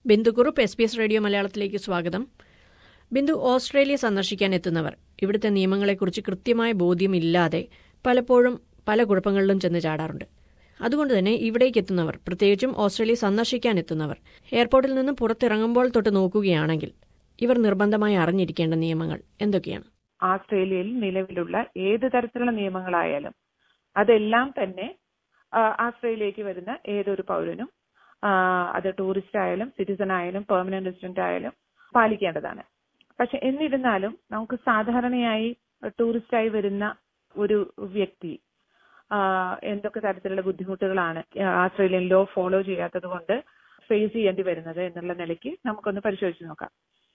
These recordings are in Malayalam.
Bindu Kurup S B S radio മലയാളത്തിലേക്ക് സ്വാഗതം ബിന്ദു ഓസ്ട്രേലിയ സന്ദർശിക്കാൻ എത്തുന്നവർ ഇവിടുത്തെ നിയമങ്ങളെക്കുറിച്ച് കൃത്യമായ ബോധ്യമില്ലാതെ പലപ്പോഴും പല കുഴപ്പങ്ങളിലും ചെന്ന് ചാടാറുണ്ട് അതുകൊണ്ട് തന്നെ ഇവിടേക്ക് എത്തുന്നവർ പ്രത്യേകിച്ചും ഓസ്ട്രേലിയ സന്ദർശിക്കാൻ എത്തുന്നവർ എയർപോർട്ടിൽ നിന്ന് പുറത്തിറങ്ങുമ്പോൾ തൊട്ട് നോക്കുകയാണെങ്കിൽ ഇവർ നിർബന്ധമായി അറിഞ്ഞിരിക്കേണ്ട നിയമങ്ങൾ എന്തൊക്കെയാണ് ആസ്ട്രേലിയയിൽ നിലവിലുള്ള ഏത് തരത്തിലുള്ള നിയമങ്ങളായാലും അതെല്ലാം തന്നെ ആ, ആസ്ട്രേലിയയിലേക്ക് വരുന്ന ഏതൊരു പൗരനും ആ, അത് ടൂറിസ്റ്റ് ആയാലും സിറ്റിസൺ ആയാലും പെർമനന്റ് റെസിഡന്റ് ആയാലും പാലിക്കേണ്ടതാണ് പക്ഷെ എന്നിരുന്നാലും നമുക്ക് സാധാരണയായി ടൂറിസ്റ്റായി വരുന്ന ഒരു വ്യക്തി ആ, എന്തൊക്കെ തരത്തിലുള്ള ബുദ്ധിമുട്ടുകളാണ് ആസ്ട്രേലിയൻ ലോ ഫോളോ ചെയ്യാത്തത് കൊണ്ട് ഫേസ് ചെയ്യേണ്ടി വരുന്നത് എന്നുള്ള നിലയ്ക്ക് നമുക്കൊന്ന് പരിശോധിച്ച് നോക്കാം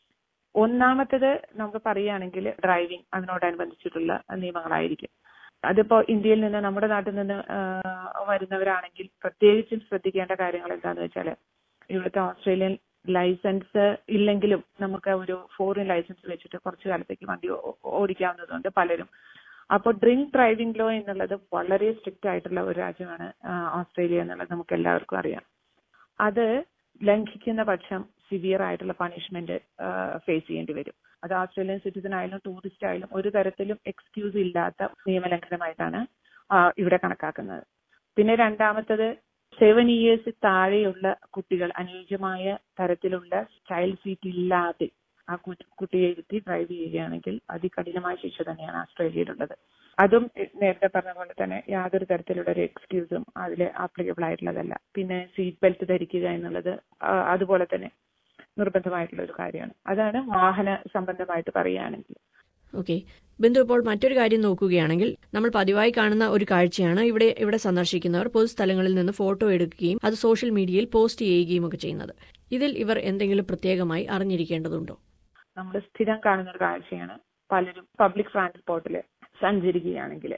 ഒന്നാമത്തത് നമുക്ക് പറയുകയാണെങ്കിൽ ഡ്രൈവിംഗ് അതിനോടനുബന്ധിച്ചിട്ടുള്ള നിയമങ്ങളായിരിക്കും അതിപ്പോ ഇന്ത്യയിൽ നിന്ന് നമ്മുടെ നാട്ടിൽ നിന്ന് ആ, വരുന്നവരാണെങ്കിൽ പ്രത്യേകിച്ചും ശ്രദ്ധിക്കേണ്ട കാര്യങ്ങൾ എന്താന്ന് വെച്ചാൽ ഇവിടുത്തെ ഓസ്ട്രേലിയൻ ലൈസൻസ് ഇല്ലെങ്കിലും നമുക്ക് ഒരു ഫോറിൻ ലൈസൻസ് വെച്ചിട്ട് കുറച്ചു കാലത്തേക്ക് വണ്ടി ഓ- ഓടിക്കാവുന്നതുകൊണ്ട് പലരും അപ്പോൾ ഡ്രിങ്ക് ഡ്രൈവിംഗ് ലോ എന്നുള്ളത് വളരെ സ്ട്രിക്റ്റ് ആയിട്ടുള്ള ഒരു രാജ്യമാണ് ആ, ഓസ്ട്രേലിയ എന്നുള്ളത് നമുക്ക് എല്ലാവർക്കും അറിയാം അത് ലംഘിക്കുന്ന പക്ഷം സിവിയർ ആയിട്ടുള്ള പണിഷ്മെന്റ് ഫേസ് ചെയ്യേണ്ടി വരും അത് ഓസ്ട്രേലിയൻ സിറ്റിസൺ ആയാലും ടൂറിസ്റ്റ് ആയാലും ഒരു തരത്തിലും എക്സ്ക്യൂസ് ഇല്ലാത്ത നിയമലംഘനമായിട്ടാണ് ആ, ഇവിടെ കണക്കാക്കുന്നത് പിന്നെ രണ്ടാമത്തത് സെവൻ ഇയേഴ്സ് താഴെയുള്ള കുട്ടികൾ അനുയോജ്യമായ തരത്തിലുള്ള ചൈൽഡ് സീറ്റ് ഇല്ലാതെ ആ കു- കുട്ടിയെ ഇരുത്തി ഡ്രൈവ് ചെയ്യുകയാണെങ്കിൽ അതികഠിനമായ ശിക്ഷ തന്നെയാണ് ആസ്ട്രേലിയയിലുള്ളത് അതും എ- നേരത്തെ പറഞ്ഞ പോലെ തന്നെ യാതൊരു തരത്തിലുള്ള ഒരു എക്സ്ക്യൂസും അതിൽ ആപ്ലിക്കബിൾ ആയിട്ടുള്ളതല്ല പിന്നെ സീറ്റ് ബെൽറ്റ് ധരിക്കുക എന്നുള്ളത് ആ, അതുപോലെ തന്നെ നിർബന്ധമായിട്ടുള്ള ഒരു കാര്യമാണ് അതാണ് വാഹന സംബന്ധമായിട്ട് പറയുകയാണെങ്കിൽ ഓക്കെ ബിന്ദു ഇപ്പോൾ മറ്റൊരു കാര്യം നോക്കുകയാണെങ്കിൽ നമ്മൾ പതിവായി കാണുന്ന ഒരു കാഴ്ചയാണ് ഇവിടെ ഇവിടെ സന്ദർശിക്കുന്നവർ പൊതുസ്ഥലങ്ങളിൽ നിന്ന് ഫോട്ടോ എടുക്കുകയും അത് സോഷ്യൽ മീഡിയയിൽ പോസ്റ്റ് ചെയ്യുകയും ഒക്കെ ചെയ്യുന്നത് ഇതിൽ ഇവർ എന്തെങ്കിലും പ്രത്യേകമായി അറിഞ്ഞിരിക്കേണ്ടതുണ്ടോ നമ്മൾ സ്ഥിരം കാണുന്ന ഒരു കാഴ്ചയാണ് പലരും പബ്ലിക് ട്രാൻസ്പോർട്ടിൽ സഞ്ചരിക്കുകയാണെങ്കിൽ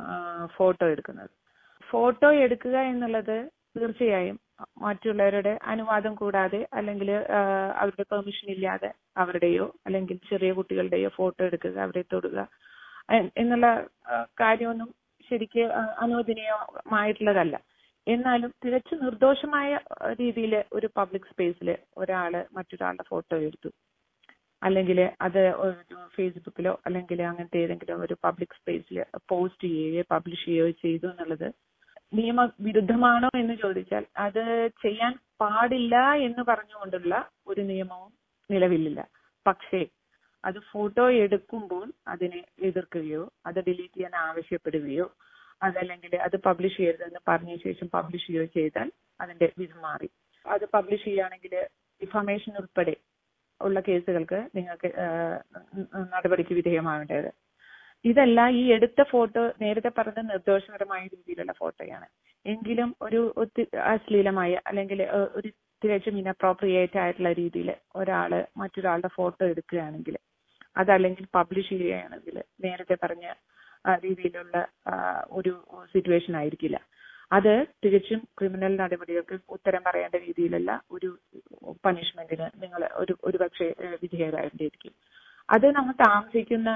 ഫോട്ടോ എടുക്കുന്നത് ഫോട്ടോ എടുക്കുക എന്നുള്ളത് തീർച്ചയായും മറ്റുള്ളവരുടെ അനുവാദം കൂടാതെ അല്ലെങ്കിൽ അവരുടെ പെർമിഷൻ ഇല്ലാതെ അവരുടെയോ അല്ലെങ്കിൽ ചെറിയ കുട്ടികളുടെയോ ഫോട്ടോ എടുക്കുക അവരെ തൊടുക എ- എന്നുള്ള ആ, കാര്യമൊന്നും ശരിക്ക് ആ, അനുവദനീയമായിട്ടുള്ളതല്ല എന്നാലും തികച്ചും നിർദോഷമായ രീതിയിൽ ഒരു പബ്ലിക് സ്പേസിൽ ഒരാള് മറ്റൊരാളുടെ ഫോട്ടോ എടുത്തു അല്ലെങ്കിൽ അത് ഒരു ഫേസ്ബുക്കിലോ അല്ലെങ്കിൽ അങ്ങനത്തെ ഏതെങ്കിലും ഒരു പബ്ലിക് സ്പേസിൽ പോസ്റ്റ് ചെയ്യുകയോ പബ്ലിഷ് ചെയ്യുകയോ ചെയ്തു എന്നുള്ളത് നിയമവിരുദ്ധമാണോ എന്ന് ചോദിച്ചാൽ അത് ചെയ്യാൻ പാടില്ല എന്ന് പറഞ്ഞുകൊണ്ടുള്ള ഒരു നിയമവും നിലവിലില്ല പക്ഷേ അത് ഫോട്ടോ എടുക്കുമ്പോൾ അതിനെ എതിർക്കുകയോ അത് ഡിലീറ്റ് ചെയ്യാൻ ആവശ്യപ്പെടുകയോ അതല്ലെങ്കിൽ അത് പബ്ലിഷ് ചെയ്യരുതെന്ന് പറഞ്ഞ ശേഷം പബ്ലിഷ് ചെയ്യുകയോ ചെയ്താൽ അതിന്റെ വിധം മാറി അത് പബ്ലിഷ് ചെയ്യുകയാണെങ്കിൽ ഇൻഫർമേഷൻ ഉൾപ്പെടെ ഉള്ള കേസുകൾക്ക് നിങ്ങൾക്ക് ആഹ് നടപടിക്ക് വിധേയമാവേണ്ടത് ഇതല്ല ഈ എടുത്ത ഫോട്ടോ നേരത്തെ പറഞ്ഞ നിർദോഷകരമായ രീതിയിലുള്ള ഫോട്ടോയാണ് എങ്കിലും ഒരു ഒത്തി- അശ്ലീലമായ അല്ലെങ്കിൽ ഏഹ്, ഒരു തികച്ചും ഇനപ്രോപ്രിയേറ്റ് ആയിട്ടുള്ള രീതിയിൽ ഒരാള് മറ്റൊരാളുടെ ഫോട്ടോ എടുക്കുകയാണെങ്കിൽ അതല്ലെങ്കിൽ പബ്ലിഷ് ചെയ്യുകയാണെങ്കിൽ നേരത്തെ പറഞ്ഞ ആ, രീതിയിലുള്ള ആ, ഒരു സിറ്റുവേഷൻ ആയിരിക്കില്ല അത് തികച്ചും ക്രിമിനൽ നടപടികൾക്ക് ഉത്തരം പറയേണ്ട രീതിയിലുള്ള ഒരു പണിഷ്മെന്റിന് നിങ്ങൾ ഒരു ഒരുപക്ഷെ ഏഹ്, വിധേയരായിരിക്കും അത് നമ്മൾ താമസിക്കുന്ന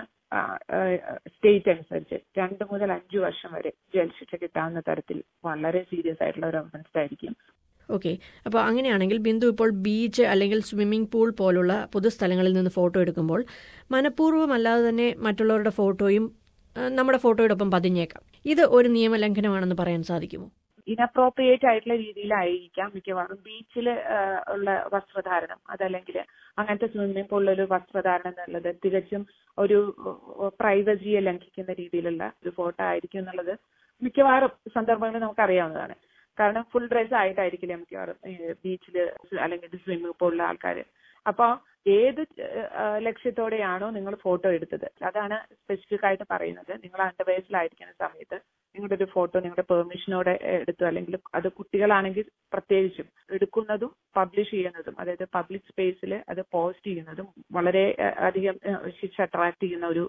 സ്റ്റേറ്റ് അനുസരിച്ച് രണ്ട് മുതൽ അഞ്ചു വർഷം വരെ ജയിൽ ശിക്ഷ കിട്ടാവുന്ന തരത്തിൽ വളരെ സീരിയസ് ആയിട്ടുള്ള ഒരു ഒഫൻസ് ആയിരിക്കും ഓക്കെ അപ്പോൾ അങ്ങനെയാണെങ്കിൽ ബിന്ദു ഇപ്പോൾ ബീച്ച് അല്ലെങ്കിൽ സ്വിമ്മിംഗ് പൂൾ പോലുള്ള പൊതുസ്ഥലങ്ങളിൽ നിന്ന് ഫോട്ടോ എടുക്കുമ്പോൾ മനഃപൂർവ്വമല്ലാതെ തന്നെ മറ്റുള്ളവരുടെ ഫോട്ടോയും ആ, നമ്മുടെ ഫോട്ടോയോടൊപ്പം പതിഞ്ഞേക്കാം ഇത് ഒരു നിയമലംഘനമാണെന്ന് പറയാൻ സാധിക്കുമോ ഇനപ്രോപ്രിയേറ്റ് ആയിട്ടുള്ള രീതിയിലായിരിക്കാം മിക്കവാറും ബീച്ചിൽ ഉള്ള വസ്ത്രധാരണം അതല്ലെങ്കിൽ അങ്ങനത്തെ സ്വിമ്മിംഗ് പൂളിലൊരു വസ്ത്രധാരണം എന്നുള്ളത് തികച്ചും ഒരു പ്രൈവസിയെ ലംഘിക്കുന്ന രീതിയിലുള്ള ഒരു ഫോട്ടോ ആയിരിക്കും എന്നുള്ളത് മിക്കവാറും സന്ദർഭങ്ങളിൽ നമുക്ക് അറിയാവുന്നതാണ് കാരണം ഫുൾ ഡ്രസ് ആയിട്ടായിരിക്കില്ല മിക്കവാറും ബീച്ചിൽ അല്ലെങ്കിൽ സ്വിമ്മിംഗ് പൂളിലെ ആൾക്കാർ അപ്പൊ ഏത് ആ, ലക്ഷ്യത്തോടെയാണോ നിങ്ങൾ ഫോട്ടോ എടുത്തത് അതാണ് സ്പെസിഫിക് ആയിട്ട് പറയുന്നത് നിങ്ങൾ അണ്ടർവയസിലായിരിക്കുന്ന സമയത്ത് നിങ്ങളുടെ ഒരു ഫോട്ടോ നിങ്ങളുടെ പെർമിഷനോടെ എടുത്തു അല്ലെങ്കിൽ അത് കുട്ടികളാണെങ്കിൽ പ്രത്യേകിച്ചും എടുക്കുന്നതും പബ്ലിഷ് ചെയ്യുന്നതും അതായത് പബ്ലിക് സ്പേസിൽ അത് പോസ്റ്റ് ചെയ്യുന്നതും വളരെ ആ, അധികം ആ, ശിക്ഷ അട്രാക്ട് ചെയ്യുന്ന ഒരു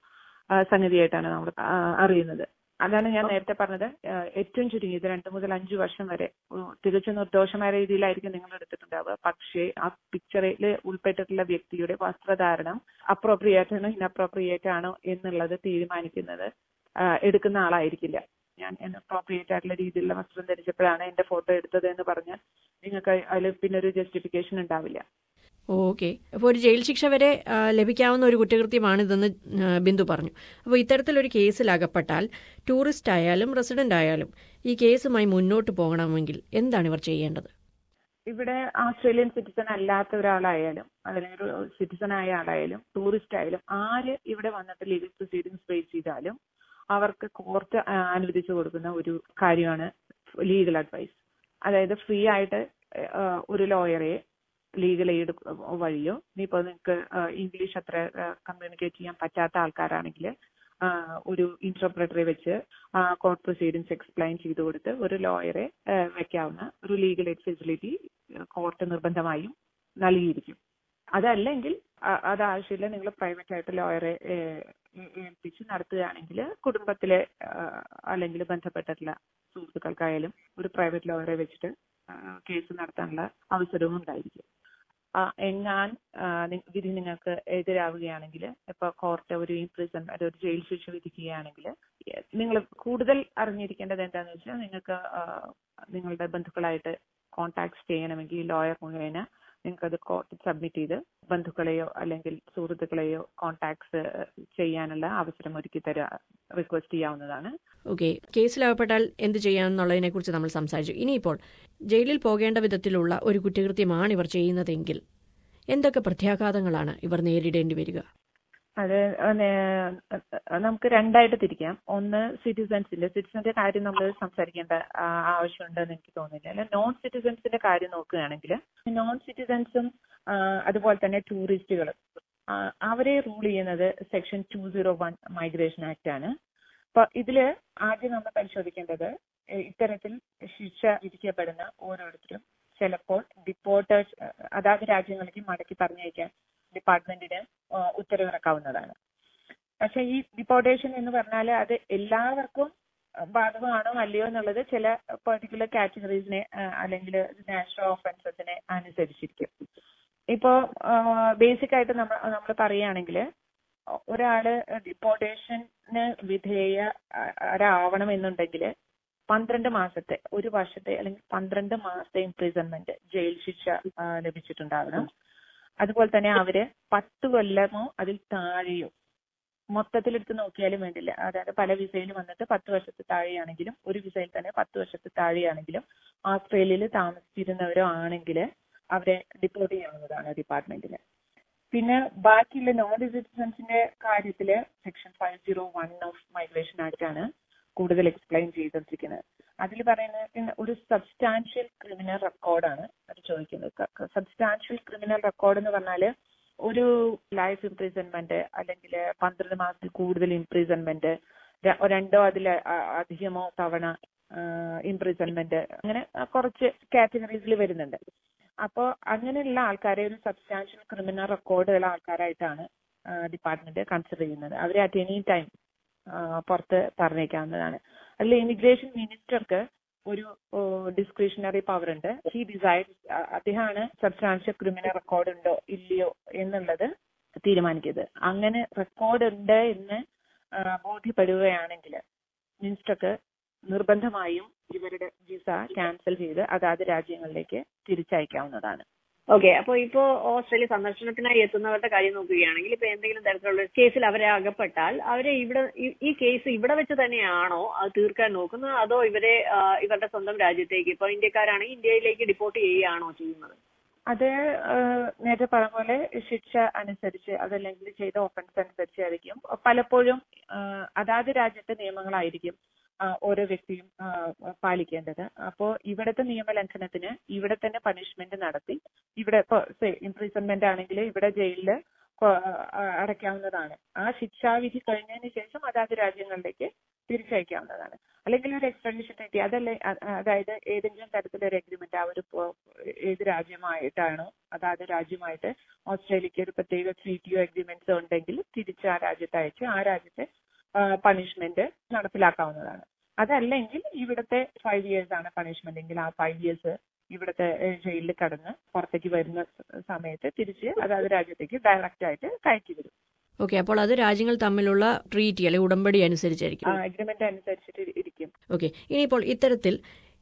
ആ, സംഗതിയായിട്ടാണ് നമ്മൾ ആ, അറിയുന്നത് അതാണ് ഞാൻ നേരത്തെ പറഞ്ഞത് ആ, ഏറ്റവും ചുരുങ്ങിയത് രണ്ട് മുതൽ അഞ്ചു വർഷം വരെ ഉം, തികച്ചും നിർദോഷമായ രീതിയിലായിരിക്കും നിങ്ങൾ എടുത്തിട്ടുണ്ടാവുക പക്ഷേ ആ പിക്ചറിൽ ഉൾപ്പെട്ടിട്ടുള്ള വ്യക്തിയുടെ വസ്ത്രധാരണം അപ്രോപ്രിയേറ്റ് ആണോ ഇനപ്രോപ്രിയേറ്റ് ആണോ എന്നുള്ളത് തീരുമാനിക്കുന്നത് ആ, എടുക്കുന്ന ആളായിരിക്കില്ല ഞാൻ അപ്രോപ്രിയേറ്റ് ആയിട്ടുള്ള രീതിയിലുള്ള വസ്ത്രം ധരിച്ചപ്പോഴാണ് എന്റെ ഫോട്ടോ എടുത്തത് എന്ന് പറഞ്ഞ് നിങ്ങൾക്ക് അതിൽ പിന്നെ ഒരു ജസ്റ്റിഫിക്കേഷൻ ഉണ്ടാവില്ല ഓക്കെ അപ്പോൾ ഒരു ജയിൽ ശിക്ഷ വരെ ആ, ലഭിക്കാവുന്ന ഒരു കുറ്റകൃത്യമാണിതെന്ന് ആ, ബിന്ദു പറഞ്ഞു അപ്പോൾ ഇത്തരത്തിലൊരു കേസിൽ അകപ്പെട്ടാൽ ടൂറിസ്റ്റ് ആയാലും റെസിഡന്റ് ആയാലും ഈ കേസുമായി മുന്നോട്ട് പോകണമെങ്കിൽ എന്താണ് ഇവർ ചെയ്യേണ്ടത് ഇവിടെ ഓസ്ട്രേലിയൻ സിറ്റിസൺ അല്ലാത്ത ഒരാളായാലും അല്ലെങ്കിൽ ഒരു സിറ്റിസൺ ആയ ആളായാലും ടൂറിസ്റ്റ് ആയാലും ആര് ഇവിടെ വന്നിട്ട് ലീഗൽ പ്രൊസീഡിങ്സ് ഫേസ് ചെയ്താലും അവർക്ക് കോർട്ട് അനുവദിച്ചു കൊടുക്കുന്ന ഒരു കാര്യമാണ് ലീഗൽ അഡ്വൈസ് അതായത് ഫ്രീ ആയിട്ട് ആ, ഒരു ലോയറെ ലീഗൽ എയ്ഡ് വഴിയോ ഇനിയിപ്പോ നിങ്ങൾക്ക് ഇംഗ്ലീഷ് അത്ര കമ്മ്യൂണിക്കേറ്റ് ചെയ്യാൻ പറ്റാത്ത ആൾക്കാരാണെങ്കിൽ ഒരു ഇന്റർപ്രറ്ററെ വെച്ച് കോർട്ട് പ്രൊസീഡിങ്സ് എക്സ്പ്ലെയിൻ ചെയ്തു കൊടുത്ത് ഒരു ലോയറെ വെക്കാവുന്ന ഒരു ലീഗൽ എയ്ഡ് ഫെസിലിറ്റി കോർട്ട് നിർബന്ധമായും നൽകിയിരിക്കും അതല്ലെങ്കിൽ അ- അത് ആവശ്യമില്ല നിങ്ങൾ പ്രൈവറ്റ് ആയിട്ട് ലോയറെ ഏൽപ്പിച്ച് നടത്തുകയാണെങ്കിൽ കുടുംബത്തിലെ ആ, അല്ലെങ്കിൽ ബന്ധപ്പെട്ടിട്ടുള്ള സുഹൃത്തുക്കൾക്കായാലും ഒരു പ്രൈവറ്റ് ലോയറെ വെച്ചിട്ട് കേസ് നടത്താനുള്ള അവസരവും ഉണ്ടായിരിക്കും ആ, എങ്ങാൻ ആ, നി- വിധി നിങ്ങൾക്ക് എതിരാവുകയാണെങ്കിൽ ഇപ്പൊ കോർട്ട് ഒരു ഇംപ്രിസൺ ഒരു ജയിൽ ശിക്ഷ വിധിക്കുകയാണെങ്കിൽ നിങ്ങൾ കൂടുതൽ അറിഞ്ഞിരിക്കേണ്ടത് എന്താന്ന് വെച്ചാൽ നിങ്ങൾക്ക് ആ, നിങ്ങളുടെ ബന്ധുക്കളായിട്ട് കോൺടാക്ട് ചെയ്യണമെങ്കിൽ ലോയർ മുഖേന നിങ്ങൾക്ക് അത് കോർട്ടിൽ സബ്മിറ്റ് ചെയ്ത് ബന്ധുക്കളെയോ അല്ലെങ്കിൽ സുഹൃത്തുക്കളെയോ കോൺടാക്ട്സ് ചെയ്യാനുള്ള അവസരം ഒരുക്കി തരാ റിക്വസ്റ്റ് ചെയ്യാവുന്നതാണ് ഓക്കെ കേസിലകപ്പെട്ടാൽ എന്ത് ചെയ്യാമെന്നുള്ളതിനെ കുറിച്ച് നമ്മൾ സംസാരിച്ചു ഇനിയിപ്പോൾ ജയിലിൽ പോകേണ്ട വിധത്തിലുള്ള ഒരു കുറ്റകൃത്യമാണ് ഇവർ ചെയ്യുന്നതെങ്കിൽ എന്തൊക്കെ പ്രത്യാഘാതങ്ങളാണ് ഇവർ നേരിടേണ്ടി വരിക അത് നേ- നമുക്ക് രണ്ടായിട്ട് തിരിക്കാം ഒന്ന് സിറ്റിസൺസിന്റെ സിറ്റിസന്റെ കാര്യം നമ്മൾ സംസാരിക്കേണ്ട ആ, ആവശ്യമുണ്ടെന്ന് എനിക്ക് തോന്നുന്നില്ല അല്ലെ നോൺ സിറ്റിസൺസിന്റെ കാര്യം നോക്കുകയാണെങ്കിൽ നോൺ സിറ്റിസൺസും അതുപോലെ തന്നെ ടൂറിസ്റ്റുകളും അവരെ റൂൾ ചെയ്യുന്നത് section two zero one migration act ആണ് അപ്പൊ ഇതില് ആദ്യം നമ്മൾ പരിശോധിക്കേണ്ടത് ഏ, ഇത്തരത്തിൽ ശിക്ഷ വിധിക്കപ്പെടുന്ന ഓരോരുത്തരും ചിലപ്പോൾ ഡിപ്പോർട്ടേഴ്സ് അതാത് രാജ്യങ്ങളിലേക്ക് മടക്കി പറഞ്ഞയക്കാൻ ഡിപ്പാർട്ട്മെന്റിന് ആ, ഉത്തരവിറക്കാവുന്നതാണ് പക്ഷെ ഈ ഡിപ്പോർട്ടേഷൻ എന്ന് പറഞ്ഞാൽ അത് എല്ലാവർക്കും ബാധകമാണോ അല്ലയോ എന്നുള്ളത് ചില പെർട്ടിക്കുലർ കാറ്റഗറീസിനെ അല്ലെങ്കിൽ നാഷണൽ ഓഫൻസസിനെ അനുസരിച്ചിരിക്കും ഇപ്പോ ബേസിക് ആയിട്ട് നമ്മൾ നമ്മൾ പറയുകയാണെങ്കിൽ ഒരാള് ഡിപ്പോർട്ടേഷന് വിധേയരാവണം എന്നുണ്ടെങ്കിൽ പന്ത്രണ്ട് മാസത്തെ ഒരു വർഷത്തെ അല്ലെങ്കിൽ പന്ത്രണ്ട് മാസത്തെ ഇംപ്രിസൺമെന്റ് ജയിൽ ശിക്ഷ ആ, ലഭിച്ചിട്ടുണ്ടാവണം അതുപോലെ തന്നെ അവര് പത്ത് കൊല്ലമോ അതിൽ താഴെയോ മൊത്തത്തിൽ എടുത്ത് നോക്കിയാലും വേണ്ടില്ല അതായത് പല വിസയിൽ വന്നിട്ട് പത്ത് വർഷത്തെ താഴെയാണെങ്കിലും ഒരു വിസയിൽ തന്നെ പത്ത് വർഷത്തെ താഴെയാണെങ്കിലും ഓസ്ട്രേലിയയിൽ താമസിച്ചിരുന്നവരോ ആണെങ്കിൽ അവരെ ഡിപ്പോർട്ട് ചെയ്യാവുന്നതാണ് ഡിപ്പാർട്ട്മെന്റിന് പിന്നെ ബാക്കിയുള്ള നോൺ സിറ്റിസൺസിന്റെ കാര്യത്തില് section five zero one of migration act ആണ് കൂടുതൽ എക്സ്പ്ലെയിൻ ചെയ്തിരിക്കുന്നത് അതിൽ പറയുന്നത് പിന്നെ ഒരു സബ്സ്റ്റാൻഷ്യൽ ക്രിമിനൽ റെക്കോർഡാണ് അത് ചോദിക്കുന്നത് സബ്സ്റ്റാൻഷ്യൽ ക്രിമിനൽ റെക്കോർഡ് എന്ന് പറഞ്ഞാല് ഒരു ലൈഫ് ഇംപ്രീസൺമെന്റ് അല്ലെങ്കിൽ പന്ത്രണ്ട് മാസത്തിൽ കൂടുതൽ ഇംപ്രീസൺമെന്റ് രണ്ടോ അതിൽ അധികമോ തവണ ഇംപ്രീസൺമെന്റ് അങ്ങനെ കുറച്ച് കാറ്റഗറീസിൽ വരുന്നുണ്ട് അപ്പോൾ അങ്ങനെയുള്ള ആൾക്കാരെ ഒരു സബ്സ്റ്റാൻഷ്യൽ ക്രിമിനൽ റെക്കോർഡുള്ള ആൾക്കാരായിട്ടാണ് ഡിപ്പാർട്ട്മെന്റ് കൺസിഡർ ചെയ്യുന്നത് അവരെ അറ്റ് എനി ടൈം പുറത്ത് പറഞ്ഞേക്കാവുന്നതാണ് അതിൽ ഇമിഗ്രേഷൻ മിനിസ്റ്റർക്ക് ഒരു ഡിസ്ക്രിഷണറി പവർ ഉണ്ട് ഹി ഡിസൈഡ് അദ്ദേഹമാണ് സബ്സ്റ്റാൻഷ്യൽ ക്രിമിനൽ റെക്കോർഡ് ഉണ്ടോ ഇല്ലയോ എന്നുള്ളത് തീരുമാനിക്കുന്നത് അങ്ങനെ റെക്കോർഡ് ഉണ്ട് എന്ന് ആ, ബോധ്യപ്പെടുകയാണെങ്കിൽ മിനിസ്റ്റർക്ക് നിർബന്ധമായും ഇവരുടെ വിസ ക്യാൻസൽ ചെയ്ത് അതാത് രാജ്യങ്ങളിലേക്ക് തിരിച്ചയക്കാവുന്നതാണ് ഓക്കെ അപ്പൊ ഇപ്പോ ഓസ്ട്രേലിയ സന്ദർശനത്തിനായി എത്തുന്നവരുടെ കാര്യം നോക്കുകയാണെങ്കിൽ ഇപ്പൊ എന്തെങ്കിലും തരത്തിലുള്ള കേസിൽ അവരെ അകപ്പെട്ടാൽ അവരെ ഇവിടെ ഈ- ഈ കേസ് ഇവിടെ വെച്ച് തന്നെയാണോ അത് തീർക്കാൻ നോക്കുന്നത് അതോ ഇവരെ ആ, ഇവരുടെ സ്വന്തം രാജ്യത്തേക്ക് ഇപ്പൊ ഇന്ത്യക്കാരാണെങ്കിൽ ഇന്ത്യയിലേക്ക് ഡിപ്പോർട്ട് ചെയ്യുകയാണോ ചെയ്യുന്നത് അത് ഏഹ്, നേരത്തെ പറഞ്ഞ പോലെ ശിക്ഷ അനുസരിച്ച് അതല്ലെങ്കിൽ ചെയ്ത ഒഫൻസ് അനുസരിച്ചായിരിക്കും പലപ്പോഴും ഏഹ്, അതാത് രാജ്യത്തെ നിയമങ്ങളായിരിക്കും ആ, ഓരോ വ്യക്തിയും ആ, പാലിക്കേണ്ടത് അപ്പോ ഇവിടുത്തെ നിയമലംഘനത്തിന് ഇവിടെ തന്നെ പണിഷ്മെന്റ് നടത്തി ഇവിടെ ഇപ്പൊ ഇംപ്രീസൺമെന്റ് ആണെങ്കിൽ ഇവിടെ ജയിലില് കൊ- ആ, അടയ്ക്കാവുന്നതാണ് ആ ശിക്ഷാവിധി കഴിഞ്ഞതിന് ശേഷം അതാത് രാജ്യങ്ങളിലേക്ക് തിരിച്ചയക്കാവുന്നതാണ് അല്ലെങ്കിൽ ഒരു എക്സ്ട്രഡിഷൻ ട്രീറ്റി അതല്ല അ- അതായത് ഏതെങ്കിലും തരത്തിലൊരു എഗ്രിമെന്റ് ആ ഒരു പോ- ഏത് രാജ്യമായിട്ടാണോ അതാത് രാജ്യമായിട്ട് ഓസ്ട്രേലിയക്ക് ഒരു പ്രത്യേക ട്രീറ്റിയോ എഗ്രിമെന്റ്സോ ഉണ്ടെങ്കിൽ തിരിച്ച് ആ രാജ്യത്ത് അയച്ച് ആ രാജ്യത്തെ പണിഷ്മെന്റ് നടപ്പിലാക്കാവുന്നതാണ് അതല്ലെങ്കിൽ ഇവിടുത്തെ ഫൈവ് ഇയേഴ്സ് ആണ് പണിഷ്മെന്റ് എങ്കിൽ ആ ഫൈവ് ഇയേഴ്സ് ഇവിടുത്തെ ഏഹ്, ജയിലിൽ കടന്ന് പുറത്തേക്ക് വരുന്ന സ- സമയത്ത് തിരിച്ച് അതാത് രാജ്യത്തേക്ക് ഡയറക്റ്റ് ആയിട്ട് കയറ്റി വരും ഓക്കെ അപ്പോൾ അത് രാജ്യങ്ങൾ തമ്മിലുള്ള ട്രീറ്റി അല്ലെങ്കിൽ ഉടമ്പടി അനുസരിച്ചായിരിക്കും അഗ്രിമെന്റ് അനുസരിച്ചിട്ട് ഇരിക്കും ഓക്കെ ഇനിയിപ്പോൾ ഇത്തരത്തിൽ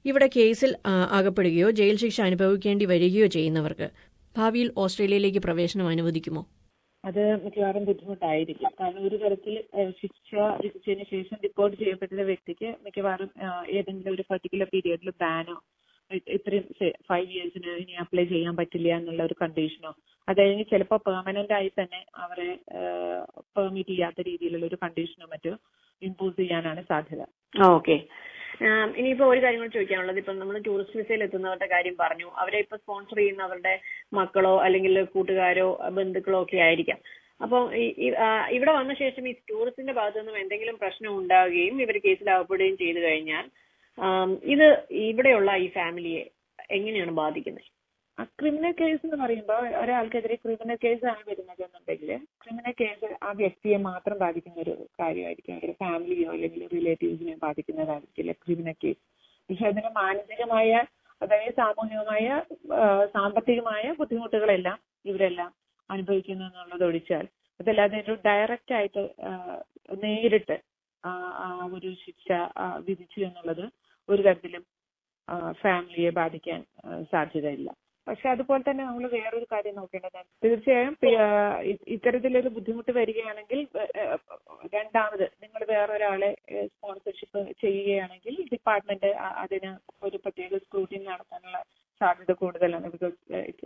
ഇവിടെ കേസിൽ ആ, അകപ്പെടുകയോ ജയിൽ ശിക്ഷ അനുഭവിക്കേണ്ടി വരികയോ ചെയ്യുന്നവർക്ക് ഭാവിയിൽ ഓസ്ട്രേലിയയിലേക്ക് പ്രവേശനം അനുവദിക്കുമോ അത് മിക്കവാറും ബുദ്ധിമുട്ടായിരിക്കും കാരണം ഒരു തരത്തിൽ ഏഹ്, ശിക്ഷ വിധിച്ചതിന് ശേഷം റിപ്പോർട്ട് ചെയ്യപ്പെട്ട വ്യക്തിക്ക് മിക്കവാറും ഏഹ്, ഏതെങ്കിലും ഒരു പെർട്ടിക്കുലർ പീരിയഡിൽ ബാനോ ഇത്രയും ഫൈവ് ഇയേഴ്സിന് ഇനി അപ്ലൈ ചെയ്യാൻ പറ്റില്ല എന്നുള്ള ഒരു കണ്ടീഷനോ അത് കഴിഞ്ഞ് ചിലപ്പോൾ പെർമനന്റ് ആയി തന്നെ അവരെ പെർമിറ്റ് ചെയ്യാത്ത രീതിയിലുള്ള ഒരു കണ്ടീഷനോ മറ്റോ ഇമ്പോസ് ചെയ്യാനാണ് സാധ്യത ഓക്കെ ഇനിയിപ്പോ ഒരു കാര്യം കൂടി ചോദിക്കാനുള്ളത് ഇപ്പം നമ്മൾ ടൂറിസ്റ്റ് വിസയിൽ എത്തുന്നവരുടെ കാര്യം പറഞ്ഞു അവരെ ഇപ്പൊ സ്പോൺസർ ചെയ്യുന്നവരുടെ മക്കളോ അല്ലെങ്കിൽ കൂട്ടുകാരോ ബന്ധുക്കളോ ഒക്കെ ആയിരിക്കാം അപ്പോൾ ഇവിടെ വന്ന ശേഷം ഈ ടൂറിസ്റ്റിന്റെ ഭാഗത്തു നിന്നും എന്തെങ്കിലും പ്രശ്നം ഉണ്ടാവുകയും ഇവർ കേസിലാകപ്പെടുകയും ചെയ്തു കഴിഞ്ഞാൽ ആം, ഇത് ഇവിടെയുള്ള ഈ ഫാമിലിയെ എങ്ങനെയാണ് ബാധിക്കുന്നത് ക്രിമിനൽ കേസ് എന്ന് പറയുമ്പോൾ ഒരാൾക്കെതിരെ ക്രിമിനൽ കേസ് ആണ് വരുന്നത് എന്നുണ്ടെങ്കിൽ ക്രിമിനൽ കേസ് ആ വ്യക്തിയെ മാത്രം ബാധിക്കുന്ന ഒരു കാര്യമായിരിക്കും അവരുടെ ഫാമിലിയോ അല്ലെങ്കിൽ റിലേറ്റീവ്സിനെയോ ബാധിക്കുന്നതായിരിക്കില്ല ക്രിമിനൽ കേസ് പക്ഷെ അതിന് മാനസികമായ അതായത് സാമൂഹികമായ ആ, സാമ്പത്തികമായ ബുദ്ധിമുട്ടുകളെല്ലാം ഇവരെല്ലാം അനുഭവിക്കുന്നു എന്നുള്ളത് ഒഴിച്ചാൽ അതല്ലാതെ ഒരു ഡയറക്റ്റ് ആയിട്ട് ആ, നേരിട്ട് ആ ആ ഒരു ശിക്ഷ ആ, വിധിച്ചു എന്നുള്ളത് ഒരു തരത്തിലും ഫാമിലിയെ ബാധിക്കാൻ ആ, സാധ്യതയില്ല പക്ഷെ അതുപോലെ തന്നെ നമ്മൾ വേറൊരു കാര്യം നോക്കേണ്ടതാണ് തീർച്ചയായും പി- ആ, ഇ- ഇത്തരത്തിലൊരു ബുദ്ധിമുട്ട് വരികയാണെങ്കിൽ ഏ, ഏ, രണ്ടാമത് നിങ്ങൾ വേറൊരാളെ സ്പോൺസർഷിപ്പ് ചെയ്യുകയാണെങ്കിൽ ഡിപ്പാർട്ട്മെന്റ് അ- അതിന് ഒരു പ്രത്യേക സ്ക്രൂട്ടിനി നടത്താനുള്ള സാധ്യത കൂടുതലാണ് ബിക്കോസ്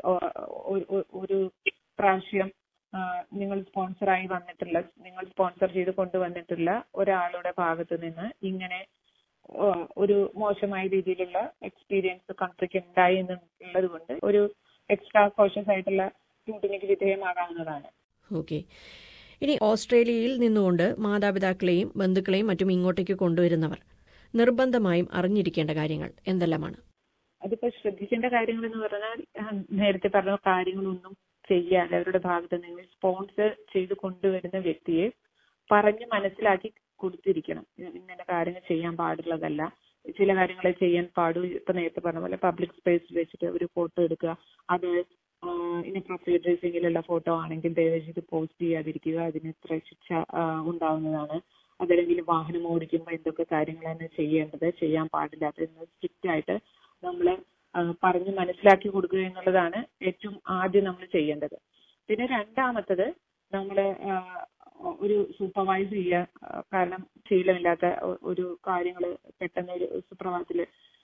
ഒരു പ്രാവശ്യം ആ, നിങ്ങൾ സ്പോൺസറായി വന്നിട്ടുള്ള നിങ്ങൾ സ്പോൺസർ ചെയ്ത് കൊണ്ടുവന്നിട്ടുള്ള ഒരാളുടെ ഭാഗത്ത് നിന്ന് ഇങ്ങനെ ആ, ഒരു മോശമായ രീതിയിലുള്ള എക്സ്പീരിയൻസ് കൺട്രിക്ക് ഉണ്ടായി എന്നുള്ളത് കൊണ്ട് ഒരു എക്സ്ട്രാ കോഷ്യസ് ആയിട്ടുള്ള സ്ക്രൂട്ടിനിക്ക് വിധേയമാകാവുന്നതാണ് ഓക്കെ ഇനി ഓസ്ട്രേലിയയിൽ നിന്നുകൊണ്ട് മാതാപിതാക്കളെയും ബന്ധുക്കളെയും മറ്റും ഇങ്ങോട്ടേക്ക് കൊണ്ടുവരുന്നവർ നിർബന്ധമായും അറിഞ്ഞിരിക്കേണ്ട കാര്യങ്ങൾ എന്തെല്ലാമാണ് അതിപ്പോ ശ്രദ്ധിക്കേണ്ട കാര്യങ്ങൾ എന്ന് പറഞ്ഞാൽ ആ, നേരത്തെ പറഞ്ഞ കാര്യങ്ങളൊന്നും ചെയ്യാതെ അവരുടെ ഭാഗത്ത് നിന്ന് സ്പോൺസർ ചെയ്ത് കൊണ്ടുവരുന്ന വ്യക്തിയെ പറഞ്ഞ് മനസ്സിലാക്കി കൊടുത്തിരിക്കണം ഇ- ഇങ്ങനെ കാര്യങ്ങൾ ചെയ്യാൻ പാടുള്ളതല്ല ചില കാര്യങ്ങളെ ചെയ്യാൻ പാടൂ ഇപ്പൊ നേരത്തെ പറഞ്ഞ പോലെ പബ്ലിക് സ്പേസിൽ വെച്ചിട്ട് ഒരു ഫോട്ടോ എടുക്കുക അത് ഇൻഅപ്രോപ്രിയേറ്റ് ഡ്രസ്സിങ്ങിലുള്ള ഫോട്ടോ ആണെങ്കിൽ ദയവേത് പോസ്റ്റ് ചെയ്യാതിരിക്കുക അതിന് ഇത്ര ശിക്ഷ ആ, ഉണ്ടാവുന്നതാണ് അതല്ലെങ്കിൽ വാഹനം ഓടിക്കുമ്പോൾ എന്തൊക്കെ കാര്യങ്ങളാണ് ചെയ്യേണ്ടത് ചെയ്യാൻ പാടില്ലാത്തത് സ്ട്രിക്റ്റ് ആയിട്ട് നമ്മൾ പറഞ്ഞ് മനസ്സിലാക്കി കൊടുക്കുക എന്നുള്ളതാണ് ഏറ്റവും ആദ്യം നമ്മൾ ചെയ്യേണ്ടത് പിന്നെ രണ്ടാമത്തത് നമ്മൾ ഒരു സൂപ്പർവൈസ് ചെയ്യുക ആ, കാരണം ശീലമില്ലാത്ത ഒ- ഒരു കാര്യങ്ങൾ പെട്ടെന്ന് ഒരു സുപ്രഭാതത്തിൽ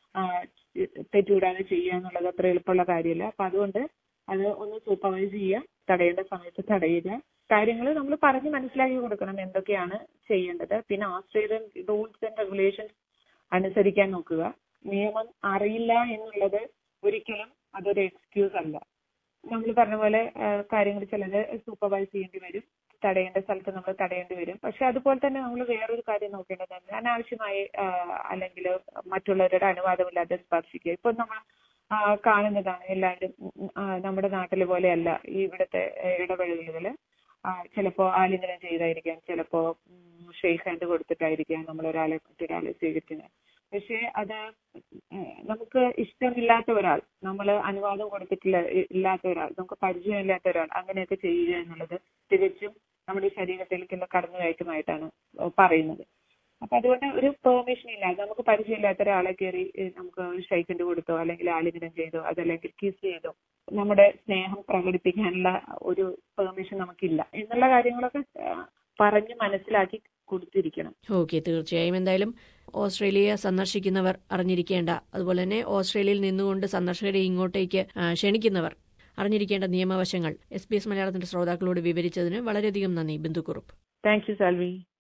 തെറ്റുകൂടാതെ ചെയ്യുക എന്നുള്ളത് അത്ര എളുപ്പമുള്ള കാര്യമല്ല അപ്പൊ അതുകൊണ്ട് അത് ഒന്ന് സൂപ്പർവൈസ് ചെയ്യുക തടയേണ്ട സമയത്ത് തടയുക കാര്യങ്ങൾ നമ്മൾ പറഞ്ഞ് മനസ്സിലാക്കി കൊടുക്കണം എന്തൊക്കെയാണ് ചെയ്യേണ്ടത് പിന്നെ ആസ്ട്രേലിയൻ റൂൾസ് ആൻഡ് റെഗുലേഷൻസ് അനുസരിക്കാൻ നോക്കുക നിയമം അറിയില്ല എന്നുള്ളത് ഒരിക്കലും അതൊരു എക്സ്ക്യൂസ് അല്ല നമ്മൾ പറഞ്ഞ പോലെ കാര്യങ്ങൾ ചിലത് സൂപ്പർവൈസ് ചെയ്യേണ്ടി വരും തടയേണ്ട സ്ഥലത്ത് നമ്മൾ തടയേണ്ടി വരും പക്ഷെ അതുപോലെ തന്നെ നമ്മൾ വേറൊരു കാര്യം നോക്കേണ്ടത് അനാവശ്യമായി ആ, അല്ലെങ്കിൽ മറ്റുള്ളവരുടെ അനുവാദമില്ലാതെ സ്പർശിക്കുക ഇപ്പൊ നമ്മൾ ആ, കാണുന്നതാണ് എല്ലാവരും ഉം, ആ, നമ്മുടെ നാട്ടിലെ പോലെയല്ല ഈ ഇവിടുത്തെ ഇടപെടലുകൾ ചിലപ്പോ ആലിംഗനം ചെയ്തായിരിക്കാം ചിലപ്പോ ഷെയ്ക്ക് ഹാൻഡ് കൊടുത്തിട്ടായിരിക്കാം നമ്മൾ ഒരാളെ മറ്റൊരാളെ സ്വീകരിക്കുന്നത് പക്ഷെ അത് ഉം, നമുക്ക് ഇഷ്ടമില്ലാത്ത ഒരാൾ നമ്മൾ അനുവാദം കൊടുത്തിട്ടില്ല ഇ- ഇല്ലാത്ത ഒരാൾ നമുക്ക് പരിചയമില്ലാത്ത ഒരാൾ അങ്ങനെയൊക്കെ ചെയ്യുക എന്നുള്ളത് തികച്ചും നമ്മുടെ ശരീരത്തിലേക്കുള്ള കടന്നുകയറ്റമായിട്ടാണ് പറയുന്നത് അപ്പൊ അതുകൊണ്ട് ഒരു പെർമിഷൻ ഇല്ല നമുക്ക് പരിചയമില്ലാത്ത ഒരാളെ കയറി ഏ, നമുക്ക് ഒരു ഷൈക്കൻഡ് കൊടുത്തോ അല്ലെങ്കിൽ ആലിംഗനം ചെയ്തോ അതല്ലെങ്കിൽ കിസ് ചെയ്തോ നമ്മുടെ സ്നേഹം പ്രകടിപ്പിക്കാനുള്ള ഒരു പെർമിഷൻ നമുക്കില്ല എന്നുള്ള കാര്യങ്ങളൊക്കെ ആ, പറഞ്ഞ് മനസ്സിലാക്കി കൊടുത്തിരിക്കണം ഓക്കെ തീർച്ചയായും എന്തായാലും ഓസ്ട്രേലിയ സന്ദർശിക്കുന്നവർ അറിഞ്ഞിരിക്കേണ്ട അതുപോലെ തന്നെ ഓസ്ട്രേലിയയിൽ നിന്നുകൊണ്ട് സന്ദർശകരെ ഇങ്ങോട്ടേക്ക് ആ, ക്ഷണിക്കുന്നവർ അറിഞ്ഞിരിക്കേണ്ട നിയമവശങ്ങൾ എസ് ബി എസ് മലയാളത്തിന്റെ ശ്രോതാക്കളോട് വിവരിച്ചതിന് വളരെയധികം നന്ദി ബിന്ദു കുറുപ്പ് താങ്ക് യു സാൽവി